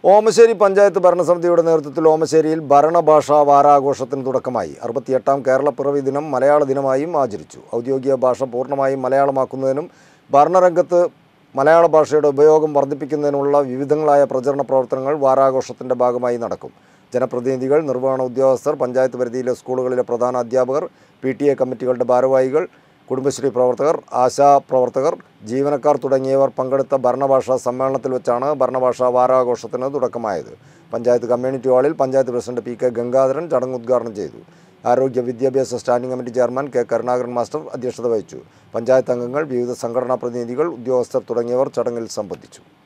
ഓമശ്ശേരി പഞ്ചായത്ത് ഭരണസമിതിയുടെ നേതൃത്വത്തിൽ ഓമശ്ശേരിയിൽ ഭരണഭാഷാ വാരാഘോഷത്തിന് തുടക്കമായി അറുപത്തിയെട്ടാം കേരളപ്പിറവി ദിനം മലയാള ദിനമായും ആചരിച്ചു ഔദ്യോഗിക ഭാഷ പൂർണ്ണമായും മലയാളമാക്കുന്നതിനും ഭരണരംഗത്ത് മലയാള ഭാഷയുടെ ഉപയോഗം വർദ്ധിപ്പിക്കുന്നതിനുമുള്ള വിവിധങ്ങളായ പ്രചരണ പ്രവർത്തനങ്ങൾ വാരാഘോഷത്തിൻ്റെ ഭാഗമായി നടക്കും ജനപ്രതിനിധികൾ നിർവഹണ ഉദ്യോഗസ്ഥർ പഞ്ചായത്ത് പരിധിയിലെ സ്കൂളുകളിലെ പ്രധാന അധ്യാപകർ പി ടി എ കമ്മിറ്റികളുടെ ഭാരവാഹികൾ കുടുംബശ്രീ പ്രവർത്തകർ ആശാ പ്രവർത്തകർ ജീവനക്കാർ തുടങ്ങിയവർ പങ്കെടുത്ത ഭരണഭാഷാ സമ്മേളനത്തിൽ വെച്ചാണ് ഭരണഭാഷാ വാരാഘോഷത്തിന് തുടക്കമായത് പഞ്ചായത്ത് കമ്മ്യൂണിറ്റി ഹാളിൽ panchayat president P K Gangadharan ചടങ്ങ് ഉദ്ഘാടനം ചെയ്തു ആരോഗ്യ വിദ്യാഭ്യാസ standing committee chairman K Karunakaran master അധ്യക്ഷത വഹിച്ചു പഞ്ചായത്ത് അംഗങ്ങൾ വിവിധ സംഘടനാ പ്രതിനിധികൾ ഉദ്യോഗസ്ഥർ തുടങ്ങിയവർ ചടങ്ങിൽ സംബന്ധിച്ചു